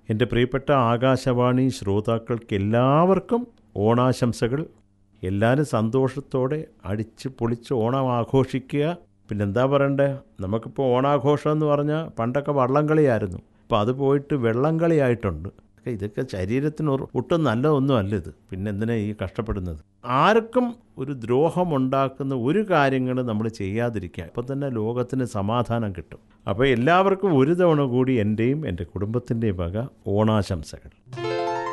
എൻ്റെ പ്രിയപ്പെട്ട ആകാശവാണി ശ്രോതാക്കൾക്ക് എല്ലാവർക്കും ഓണാശംസകൾ എല്ലാവരും സന്തോഷത്തോടെ അടിച്ച് പൊളിച്ച് ഓണം ആഘോഷിക്കുക പിന്നെന്താ പറയണ്ടേ നമുക്കിപ്പോൾ ഓണാഘോഷം എന്ന് പറഞ്ഞാൽ പണ്ടൊക്കെ വള്ളംകളിയായിരുന്നു അപ്പോൾ അത് പോയിട്ട് വെള്ളംകളിയായിട്ടുണ്ട് ഒക്കെ ഇതൊക്കെ ശരീരത്തിന് ഒരു- ഒട്ടും നല്ലതൊന്നും അല്ല ഇത് പിന്നെ എന്തിനാ ഈ കഷ്ടപ്പെടുന്നത് ആർക്കും ഒരു ദ്രോഹം ഉണ്ടാക്കുന്ന ഒരു കാര്യങ്ങളും നമ്മൾ ചെയ്യാതിരിക്കുക അപ്പോൾ തന്നെ ലോകത്തിന് സമാധാനം കിട്ടും അപ്പോൾ എല്ലാവർക്കും ഒരു തവണ കൂടി എൻ്റെയും എൻ്റെ കുടുംബത്തിൻ്റെയും വക ഓണാശംസകൾ